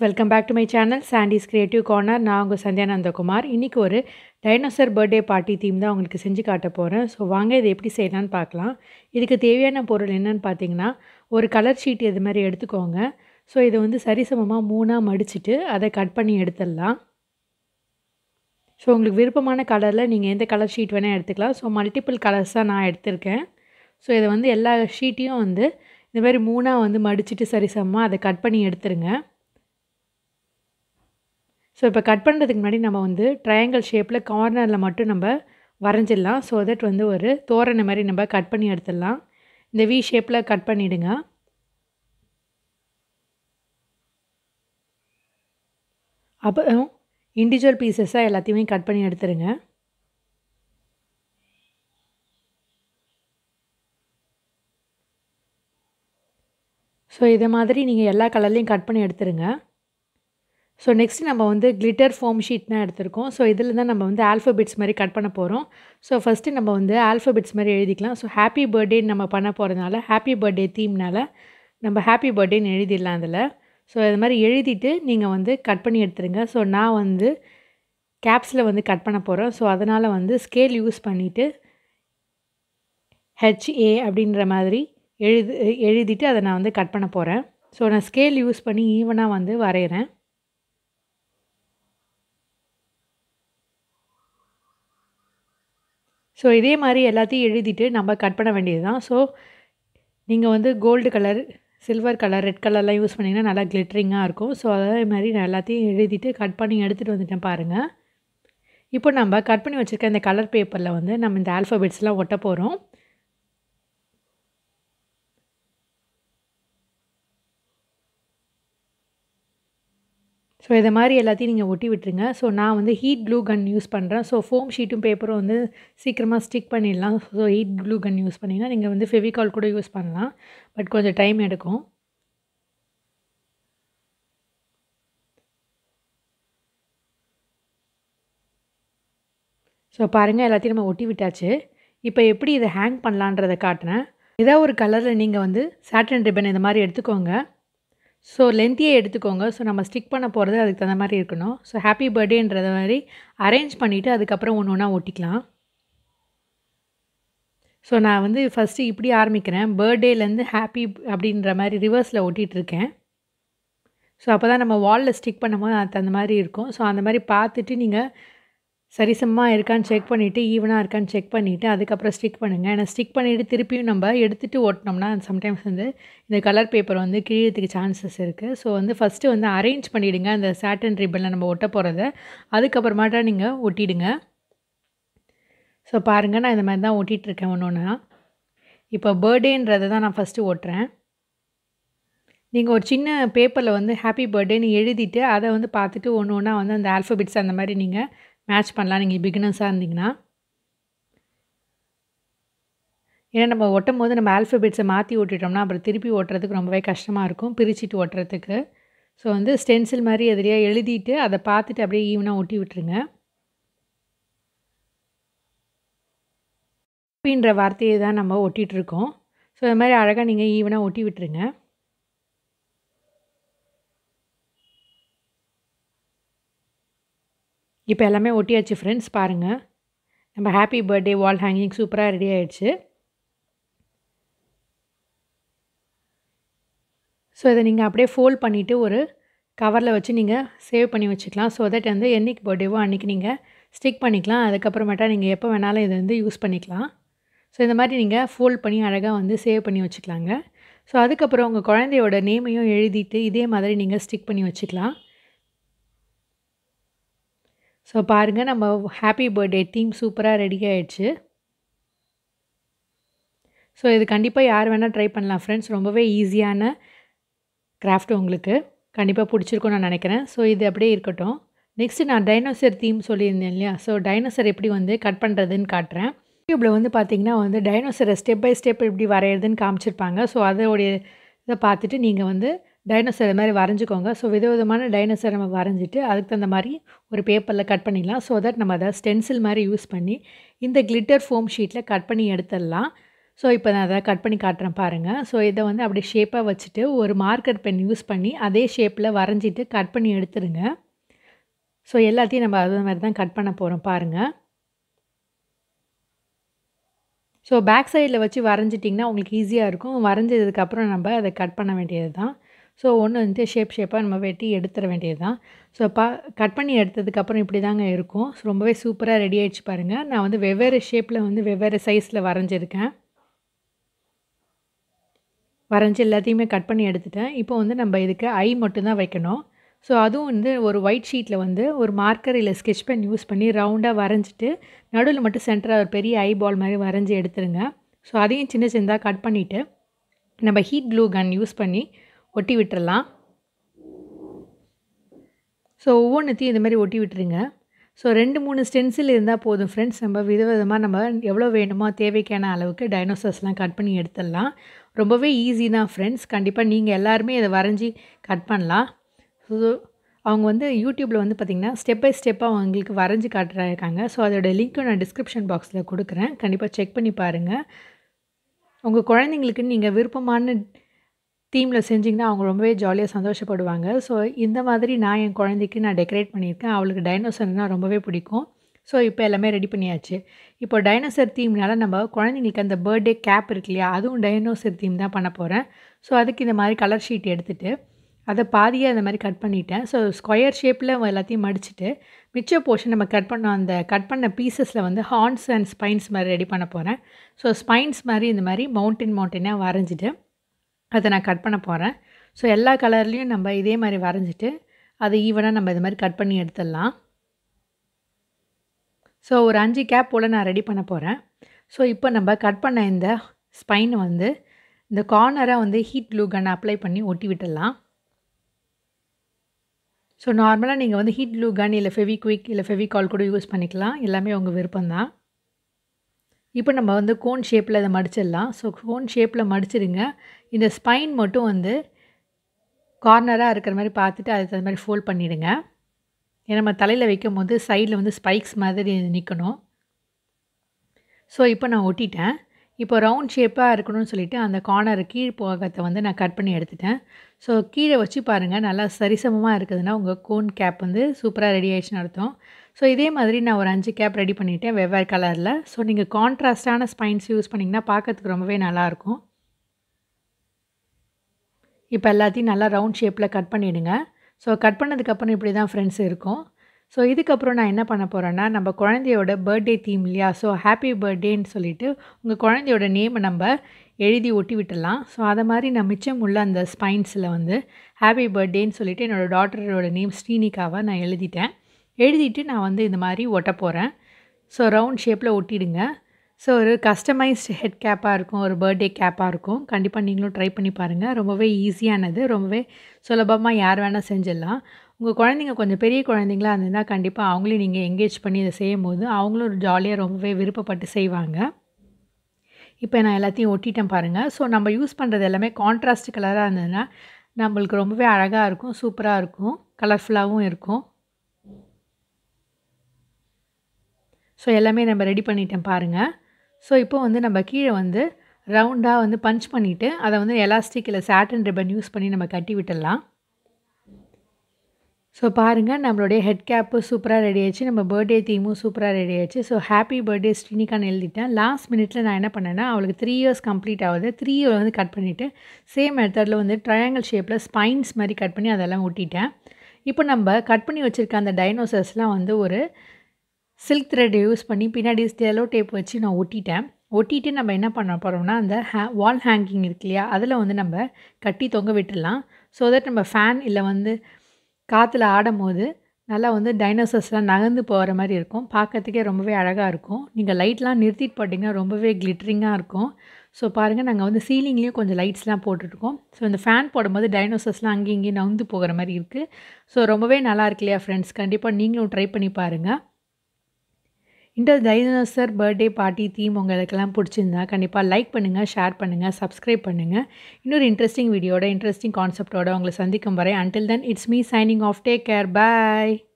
welcome back to my channel Sandy's creative corner நான் உங்கள் சந்தியா நந்தகுமார் இன்றைக்கி ஒரு டைனோசர் பர்த்டே பார்ட்டி தீம் தான் உங்களுக்கு செஞ்சு காட்ட போகிறேன் ஸோ வாங்க இதை எப்படி செய்யலான்னு பார்க்கலாம் இதுக்கு தேவையான பொருள் என்னன்னு பார்த்தீங்கன்னா ஒரு கலர் ஷீட் இது மாதிரி எடுத்துக்கோங்க ஸோ இதை வந்து சரிசமமாக மூணாக மடிச்சுட்டு அதை கட் பண்ணி எடுத்துடலாம் ஸோ உங்களுக்கு விருப்பமான கலரில் நீங்கள் எந்த கலர் ஷீட் வேணால் எடுத்துக்கலாம் ஸோ மல்டிபிள் கலர்ஸ் தான் நான் எடுத்திருக்கேன் ஸோ இதை வந்து எல்லா ஷீட்டையும் வந்து இந்த மாதிரி மூணாக வந்து மடிச்சுட்டு சரிசமமாக அதை கட் பண்ணி எடுத்துருங்க ஸோ இப்போ கட் பண்ணுறதுக்கு முன்னாடி நம்ம வந்து ட்ரையாங்கிள் ஷேப்பில் கார்னரில் மட்டும் நம்ம வரைஞ்சிடலாம் ஸோ தட் வந்து ஒரு தோரணை மாதிரி நம்ம கட் பண்ணி எடுத்துடலாம் இந்த வி ஷேப்பில் கட் பண்ணிவிடுங்க அப்புறம் இண்டிவிஜுவல் பீசஸாக எல்லாத்தையுமே கட் பண்ணி எடுத்துருங்க ஸோ இதை மாதிரி நீங்கள் எல்லா கலர்லேயும் கட் பண்ணி எடுத்துருங்க ஸோ நெக்ஸ்ட் நம்ம வந்து கிளிட்டர் ஃபோம் ஷீட் தான் எடுத்திருக்கோம் ஸோ இதில் தான் நம்ம வந்து ஆல்ஃபபெட்ஸ் மாதிரி கட் பண்ண போகிறோம் ஸோ ஃபஸ்ட்டு நம்ம வந்து ஆல்ஃபபெட்ஸ் மாதிரி எழுதிக்கலாம் ஸோ ஹாப்பி பர்த்டே நம்ம பண்ண போகிறதுனால ஹாப்பி பர்த்டே தீம்னால நம்ம ஹாப்பி பர்த்டேன்னு எழுதிடலாம் அதில் ஸோ இது மாதிரி எழுதிட்டு நீங்கள் வந்து கட் பண்ணி எடுத்துருங்க ஸோ நான் வந்து கேப்ஸில் வந்து கட் பண்ண போகிறேன் ஸோ அதனால் வந்து ஸ்கேல் யூஸ் பண்ணிவிட்டு ஹெச்ஏ அப்படின்ற மாதிரி எழுது எழுதிட்டு அதை நான் வந்து கட் பண்ண போகிறேன் ஸோ நான் ஸ்கேல் யூஸ் பண்ணி ஈவனாக வந்து வரைகிறேன் ஸோ இதே மாதிரி எல்லாத்தையும் எழுதிட்டு நம்ம கட் பண்ண வேண்டியது தான் ஸோ நீங்கள் வந்து gold colour silver colour red கலர்லாம் யூஸ் பண்ணிங்கன்னா நல்லா கிளிட்ரிங்காக இருக்கும் ஸோ அதே மாதிரி நான் எல்லாத்தையும் எழுதிட்டு கட் பண்ணி எடுத்துகிட்டு வந்துட்டேன் பாருங்கள் இப்போ நம்ம கட் பண்ணி வச்சுருக்க இந்த கலர் பேப்பரில் வந்து நம்ம இந்த ஆல்ஃபபெட்ஸ்லாம் ஒட்ட போகிறோம் ஸோ இதை மாதிரி எல்லாத்தையும் நீங்கள் ஒட்டி விட்டுருங்க ஸோ நான் வந்து ஹீட் க்ளூ கன் யூஸ் பண்ணுறேன் ஸோ ஃபோம் ஷீட்டும் பேப்பரும் வந்து சீக்கிரமாக ஸ்டிக் பண்ணிடலாம் so heat glue gun use பண்ணிங்கன்னா நீங்கள் வந்து ஃபெவிகால் கூட யூஸ் பண்ணலாம் பட் கொஞ்சம் டைம் எடுக்கும் ஸோ பாருங்கள் எல்லாத்தையும் நம்ம ஒட்டி விட்டாச்சு இப்போ எப்படி இதை ஹேங் பண்ணலான்றதை காட்டுறேன் ஏதாவது ஒரு கலரில் நீங்கள் வந்து சாட்டன் ரிப்பன் இந்த மாதிரி எடுத்துக்கோங்க ஸோ லென்த்தியே எடுத்துக்கோங்க ஸோ நம்ம ஸ்டிக் பண்ண போகிறது அதுக்கு தகுந்த மாதிரி இருக்கணும் ஸோ ஹாப்பி பர்த்டேன்றத மாதிரி அரேஞ்ச் பண்ணிவிட்டு அதுக்கப்புறம் ஒன்று ஒன்றா ஒட்டிக்கலாம் ஸோ நான் வந்து ஃபஸ்ட்டு இப்படி ஆரம்பிக்கிறேன் பர்த்டேலேருந்து ஹாப்பி அப்படின்ற மாதிரி ரிவர்ஸில் ஒட்டிகிட்ருக்கேன் ஸோ அப்போ தான் நம்ம வாலில் ஸ்டிக் பண்ணும்போது அது அந்த மாதிரி இருக்கும் ஸோ அந்த மாதிரி பார்த்துட்டு நீங்கள் சரிசமமாக இருக்கான்னு செக் பண்ணிவிட்டு ஈவனாக இருக்கான்னு செக் பண்ணிவிட்டு அதுக்கப்புறம் ஸ்டிக் பண்ணுங்கள் ஏன்னா ஸ்டிக் பண்ணிவிட்டு திருப்பியும் நம்ம எடுத்துகிட்டு ஓட்டினோம்னா சம்டைம்ஸ் வந்து இந்த கலர் பேப்பர் வந்து கிழியறதுக்கு சான்சஸ் இருக்குது ஸோ வந்து ஃபஸ்ட்டு வந்து அரேஞ்ச் பண்ணிவிடுங்க அந்த சாட்டன் ரிப்பனில் நம்ம ஒட்ட போகிறத அதுக்கப்புறமாட்டா நீங்கள் ஒட்டிடுங்க ஸோ பாருங்கள் நான் இந்த மாதிரி தான் ஒட்டிகிட்ருக்கேன் ஒன்று ஒன்றா இப்போ பர்த்டேன்றதை தான் நான் ஃபஸ்ட்டு ஓட்டுறேன் நீங்கள் ஒரு சின்ன பேப்பரில் வந்து ஹாப்பி பர்த்டேன்னு எழுதிட்டு அதை வந்து பார்த்துட்டு ஒன்று ஒன்றா வந்து அந்த ஆல்ஃபபெட்ஸ் அந்த மாதிரி நீங்கள் மேட்ச் பண்ணலாம் நீங்கள் பிகினர்ஸாக இருந்தீங்கன்னா ஏன்னா நம்ம ஒட்டும் போது நம்ம ஆல்ஃபபெட்ஸை மாற்றி ஓட்டிட்டோம்னா அப்புறம் திருப்பி ஓட்டுறதுக்கு ரொம்பவே கஷ்டமாக இருக்கும் பிரிச்சுட்டு ஓட்டுறதுக்கு ஸோ வந்து ஸ்டென்சில் மாதிரி எதிரியா எழுதிட்டு அதை பார்த்துட்டு அப்படியே ஈவனாக ஒட்டி விட்டுருங்க ஹாப்பின்ற வார்த்தையை தான் நம்ம ஒட்டிகிட்ருக்கோம் ஸோ இது மாதிரி அழகாக நீங்கள் ஈவனாக ஒட்டி விட்டுருங்க இப்போ எல்லாமே ஒட்டியாச்சு ஃப்ரெண்ட்ஸ் பாருங்கள் நம்ம ஹாப்பி பர்த்டே வால் ஹேங்கிங் சூப்பராக ரெடி ஆகிடுச்சு ஸோ இதை நீங்கள் அப்படியே ஃபோல்ட் பண்ணிவிட்டு ஒரு கவரில் வச்சு நீங்கள் சேவ் பண்ணி வச்சுக்கலாம் ஸோ தட் வந்து என்றைக்கு பர்த்டேவோ அன்றைக்கி நீங்கள் ஸ்டிக் பண்ணிக்கலாம் அதுக்கப்புறமேட்டா நீங்கள் எப்போ வேணாலும் இதை வந்து யூஸ் பண்ணிக்கலாம் ஸோ இந்த மாதிரி நீங்கள் ஃபோல்ட் பண்ணி அழகாக வந்து சேவ் பண்ணி வச்சுக்கலாங்க ஸோ அதுக்கப்புறம் உங்கள் குழந்தையோட நேமையும் எழுதிட்டு இதே மாதிரி நீங்கள் ஸ்டிக் பண்ணி வச்சுக்கலாம் ஸோ பாருங்கள் நம்ம ஹாப்பி பர்த்டே தீம் சூப்பராக ரெடி ஆகிடுச்சு ஸோ இது கண்டிப்பாக யார் வேணால் ட்ரை பண்ணலாம் ஃப்ரெண்ட்ஸ் ரொம்பவே ஈஸியான கிராஃப்ட் உங்களுக்கு கண்டிப்பாக பிடிச்சிருக்கும்னு நான் நினைக்கிறேன் ஸோ இது அப்படியே இருக்கட்டும் நெக்ஸ்ட்டு நான் டைனோசர் தீம் சொல்லியிருந்தேன் இல்லையா ஸோ டைனோசர் எப்படி வந்து கட் பண்ணுறதுன்னு காட்டுறேன் யூடியூப்பில் வந்து பார்த்திங்கன்னா வந்து டைனோசரை ஸ்டெப் பை ஸ்டெப் எப்படி வரைகிறதுன்னு காமிச்சிருப்பாங்க ஸோ அதோடைய இதை பார்த்துட்டு நீங்கள் வந்து டைனோசர் இது மாதிரி வரைஞ்சிக்கோங்க ஸோ விதவிதமான டைனோசர் நம்ம வரைஞ்சிட்டு அதுக்கு தகுந்த மாதிரி ஒரு பேப்பரில் கட் பண்ணிடலாம் ஸோ தட் நம்ம அதை ஸ்டென்சில் மாதிரி யூஸ் பண்ணி இந்த கிளிட்டர் ஃபோம் ஷீட்டில் கட் பண்ணி எடுத்துடலாம் ஸோ இப்போ நான் அதை கட் பண்ணி காட்டுறேன் பாருங்கள் ஸோ இதை வந்து அப்படியே ஷேப்பாக வச்சுட்டு ஒரு மார்க்கர் பென் யூஸ் பண்ணி அதே ஷேப்பில் வரைஞ்சிட்டு கட் பண்ணி எடுத்துருங்க ஸோ எல்லாத்தையும் நம்ம அது மாதிரி தான் கட் பண்ண போகிறோம் பாருங்கள் ஸோ பேக் சைடில் வச்சு வரைஞ்சிட்டிங்கன்னா உங்களுக்கு ஈஸியாக இருக்கும் வரைஞ்சதுக்கப்புறம் நம்ம அதை கட் பண்ண வேண்டியது தான் ஸோ ஒன்று வந்து ஷேப் ஷேப்பாக நம்ம வெட்டி எடுத்துட வேண்டியது தான் ஸோ பா கட் பண்ணி எடுத்ததுக்கப்புறம் இப்படி தாங்க இருக்கும் ஸோ ரொம்பவே சூப்பராக ரெடி ஆகிடுச்சு பாருங்கள் நான் வந்து வெவ்வேறு ஷேப்பில் வந்து வெவ்வேறு சைஸில் வரைஞ்சிருக்கேன் வரைஞ்சி எல்லாத்தையுமே கட் பண்ணி எடுத்துட்டேன் இப்போ வந்து நம்ம இதுக்கு ஐ மட்டும்தான் வைக்கணும் ஸோ அதுவும் வந்து ஒரு ஒயிட் ஷீட்டில் வந்து ஒரு மார்க்கர் இல்லை ஸ்கெச் பென் யூஸ் பண்ணி ரவுண்டாக வரைஞ்சிட்டு நடுவில் மட்டும் சென்டராக ஒரு பெரிய ஐ பால் மாதிரி வரைஞ்சி எடுத்துருங்க ஸோ அதையும் சின்ன சின்னதாக கட் பண்ணிவிட்டு நம்ம ஹீட் க்ளூ கன் யூஸ் பண்ணி ஒட்டி விட்டுறலாம் ஸோ ஒவ்வொன்றுத்தையும் இது மாதிரி ஒட்டி விட்டுருங்க ஸோ ரெண்டு மூணு ஸ்டென்சில் இருந்தால் போதும் ஃப்ரெண்ட்ஸ் நம்ம விதவிதமாக நம்ம எவ்வளோ வேணுமோ தேவைக்கான அளவுக்கு டைனோசர்ஸ்லாம் கட் பண்ணி எடுத்துடலாம் ரொம்பவே ஈஸி தான் ஃப்ரெண்ட்ஸ் கண்டிப்பாக நீங்கள் எல்லாருமே இதை வரைஞ்சி கட் பண்ணலாம் ஸோ அவங்க வந்து யூடியூப்பில் வந்து பார்த்திங்கன்னா ஸ்டெப் பை ஸ்டெப்பாக அவங்களுக்கு வரைஞ்சி காட்டுறாங்க ஸோ அதோட லிங்க்கும் நான் டிஸ்கிரிப்ஷன் பாக்ஸில் கொடுக்குறேன் கண்டிப்பாக செக் பண்ணி பாருங்கள் உங்கள் குழந்தைங்களுக்கு நீங்கள் விருப்பமான தீமில் செஞ்சிங்கன்னா அவங்க ரொம்பவே ஜாலியாக சந்தோஷப்படுவாங்க ஸோ இந்த மாதிரி நான் என் குழந்தைக்கு நான் டெக்கரேட் பண்ணியிருக்கேன் அவளுக்கு டைனோசர்னால் ரொம்பவே பிடிக்கும் ஸோ இப்போ எல்லாமே ரெடி பண்ணியாச்சு இப்போ டைனோசர் தீம்னால நம்ம குழந்தைங்களுக்கு அந்த பர்த்டே கேப் இருக்கு இல்லையா அதுவும் டைனோசர் தீம் தான் பண்ண போகிறேன் ஸோ அதுக்கு இந்த மாதிரி கலர் ஷீட் எடுத்துகிட்டு அதை பாதியாக அந்த மாதிரி கட் பண்ணிட்டேன் ஸோ ஸ்கொயர் ஷேப்பில் எல்லாத்தையும் மடிச்சுட்டு மிச்ச போர்ஷன் நம்ம கட் பண்ண அந்த கட் பண்ண பீசஸில் வந்து ஹார்ன்ஸ் அண்ட் ஸ்பைன்ஸ் மாதிரி ரெடி பண்ண போகிறேன் ஸோ ஸ்பைன்ஸ் மாதிரி இந்த மாதிரி மவுண்டன் மவுண்டனாக வரைஞ்சிட்டு அதை நான் கட் பண்ண போகிறேன் ஸோ எல்லா கலர்லேயும் நம்ம இதே மாதிரி வரைஞ்சிட்டு அதை ஈவனாக நம்ம இது மாதிரி கட் பண்ணி எடுத்துடலாம் ஸோ ஒரு அஞ்சு கேப் போல் நான் ரெடி பண்ண போகிறேன் ஸோ இப்போ நம்ம கட் பண்ண இந்த ஸ்பைனை வந்து இந்த கார்னராக வந்து ஹீட் க்ளூ கன் அப்ளை பண்ணி ஒட்டி விட்டுடலாம் ஸோ நார்மலாக நீங்கள் வந்து ஹீட் க்ளூ கன் இல்லை ஃபெவிக்விக் இல்லை ஃபெவிகால் கூட யூஸ் பண்ணிக்கலாம் எல்லாமே உங்கள் விருப்பம்தான் இப்போ நம்ம வந்து கோன் ஷேப்பில் அதை மடிச்சிடலாம் ஸோ கோன் ஷேப்பில் மடிச்சிடுங்க இந்த ஸ்பைன் மட்டும் வந்து கார்னராக இருக்கிற மாதிரி பார்த்துட்டு அதுக்கு தகுந்த மாதிரி ஃபோல்ட் பண்ணிவிடுங்க ஏன்னா நம்ம தலையில் வைக்கும் போது சைடில் வந்து ஸ்பைக்ஸ் மாதிரி நிற்கணும் ஸோ இப்போ நான் ஒட்டிட்டேன் இப்போ ரவுண்ட் ஷேப்பாக இருக்கணும்னு சொல்லிவிட்டு அந்த கார்னர் கீழ் போகத்தை வந்து நான் கட் பண்ணி எடுத்துட்டேன் ஸோ கீழே வச்சு பாருங்கள் நல்லா சரிசமமாக இருக்குதுன்னா உங்கள் கோன் கேப் வந்து சூப்பராக ரெடி ஆயிடுச்சுன்னு அர்த்தம் ஸோ இதே மாதிரி நான் ஒரு அஞ்சு கேப் ரெடி பண்ணிவிட்டேன் வெவ்வேறு கலரில் ஸோ நீங்கள் கான்ட்ராஸ்டான ஸ்பைன்ஸ் யூஸ் பண்ணிங்கன்னா பார்க்கறதுக்கு ரொம்பவே நல்லாயிருக்கும் இப்போ எல்லாத்தையும் நல்லா ரவுண்ட் ஷேப்பில் கட் பண்ணிவிடுங்க ஸோ கட் பண்ணதுக்கப்புறம் இப்படி தான் ஃப்ரெண்ட்ஸ் இருக்கும் ஸோ இதுக்கப்புறம் நான் என்ன பண்ண போகிறேன்னா நம்ம குழந்தையோட பர்த்டே தீம் இல்லையா ஸோ ஹாப்பி பர்த்டேன்னு சொல்லிவிட்டு உங்கள் குழந்தையோட நேமை நம்ம எழுதி ஒட்டி விட்டுடலாம் ஸோ அதை மாதிரி நான் மிச்சம் உள்ள அந்த ஸ்பைன்ஸில் வந்து ஹாப்பி பர்த்டேன்னு சொல்லிவிட்டு என்னோடய டாட்டரோட நேம் ஸ்ரீனிகாவை நான் எழுதிட்டேன் எழுதிட்டு நான் வந்து இந்த மாதிரி ஒட்ட போகிறேன் ஸோ ரவுண்ட் ஷேப்பில் ஒட்டிடுங்க ஸோ ஒரு கஸ்டமைஸ்டு ஹெட் கேப்பாக இருக்கும் ஒரு பர்த்டே கேப்பாக இருக்கும் கண்டிப்பாக நீங்களும் ட்ரை பண்ணி பாருங்கள் ரொம்பவே ஈஸியானது ரொம்பவே சுலபமாக யார் வேணால் செஞ்சிடலாம் உங்கள் குழந்தைங்க கொஞ்சம் பெரிய குழந்தைங்களா இருந்ததுன்னா கண்டிப்பாக அவங்களையும் நீங்கள் என்கேஜ் பண்ணி இதை செய்யும் போது அவங்களும் ஜாலியாக ரொம்பவே விருப்பப்பட்டு செய்வாங்க இப்போ நான் எல்லாத்தையும் ஒட்டிட்டேன் பாருங்கள் ஸோ நம்ம யூஸ் பண்ணுறது எல்லாமே கான்ட்ராஸ்ட் கலராக இருந்ததுன்னா நம்மளுக்கு ரொம்பவே அழகாக இருக்கும் சூப்பராக இருக்கும் கலர்ஃபுல்லாகவும் இருக்கும் ஸோ எல்லாமே நம்ம ரெடி பண்ணிட்டேன் பாருங்கள் ஸோ இப்போ வந்து நம்ம கீழே வந்து ரவுண்டாக வந்து பஞ்ச் பண்ணிவிட்டு அதை வந்து எலாஸ்டிக் இல்லை சாட்டன் ரிப்பன் யூஸ் பண்ணி நம்ம கட்டி விட்டுடலாம் ஸோ பாருங்கள் நம்மளுடைய ஹெட் கேப்பு சூப்பராக ரெடி ஆயிடுச்சு நம்ம பர்த்டே தீமும் சூப்பராக ரெடி ஆயிடுச்சு ஸோ ஹாப்பி பர்த்டே ஸ்ரீனிகான்னு எழுதிட்டேன் லாஸ்ட் மினிட்ல நான் என்ன பண்ணேன்னா அவளுக்கு த்ரீ இயர்ஸ் கம்ப்ளீட் ஆகுது த்ரீ இயர் வந்து கட் பண்ணிவிட்டு சேம் மெத்தடில் வந்து ட்ரையாங்கிள் ஷேப்பில் ஸ்பைன்ஸ் மாதிரி கட் பண்ணி அதெல்லாம் ஒட்டிட்டேன் இப்போ நம்ம கட் பண்ணி வச்சுருக்க அந்த டைனோசர்ஸ்லாம் வந்து ஒரு சில்க் த்ரெட் யூஸ் பண்ணி பின்னாடி ஸ்டெலோ டேப் வச்சு நான் ஒட்டிட்டேன் ஒட்டிட்டு நம்ம என்ன பண்ண போகிறோம்னா அந்த ஹே வால் ஹேங்கிங் இருக்கு இல்லையா அதில் வந்து நம்ம கட்டி தொங்க விட்டுடலாம் ஸோ தட் நம்ம ஃபேன் இல்லை வந்து காற்றுல ஆடும் போது நல்லா வந்து டைனோசர்ஸ்லாம் நகர்ந்து போகிற மாதிரி இருக்கும் பார்க்கறதுக்கே ரொம்பவே அழகாக இருக்கும் நீங்கள் லைட்லாம் நிறுத்திட்டு போட்டிங்கன்னா ரொம்பவே கிளிட்டரிங்காக இருக்கும் ஸோ பாருங்கள் நாங்கள் வந்து சீலிங்லேயும் கொஞ்சம் லைட்ஸ்லாம் போட்டுட்ருக்கோம் ஸோ இந்த ஃபேன் போடும்போது டைனோசர்ஸ்லாம் அங்கேயும் இங்கேயும் நகர்ந்து போகிற மாதிரி இருக்குது ஸோ ரொம்பவே நல்லா இருக்கு இல்லையா ஃப்ரெண்ட்ஸ் கண்டிப்பாக நீங்களும் ட்ரை பண்ணி பாருங்கள் இந்த டைனோசர் பர்த்டே பார்ட்டி தீம் உங்களுக்கெல்லாம் பிடிச்சிருந்தா கண்டிப்பாக லைக் பண்ணுங்கள் ஷேர் பண்ணுங்கள் சப்ஸ்கிரைப் பண்ணுங்கள் இன்னொரு இன்ட்ரெஸ்டிங் வீடியோட இன்ட்ரெஸ்டிங் கான்செப்டோட உங்களை சந்திக்கும் வரை until then it's me signing off take care bye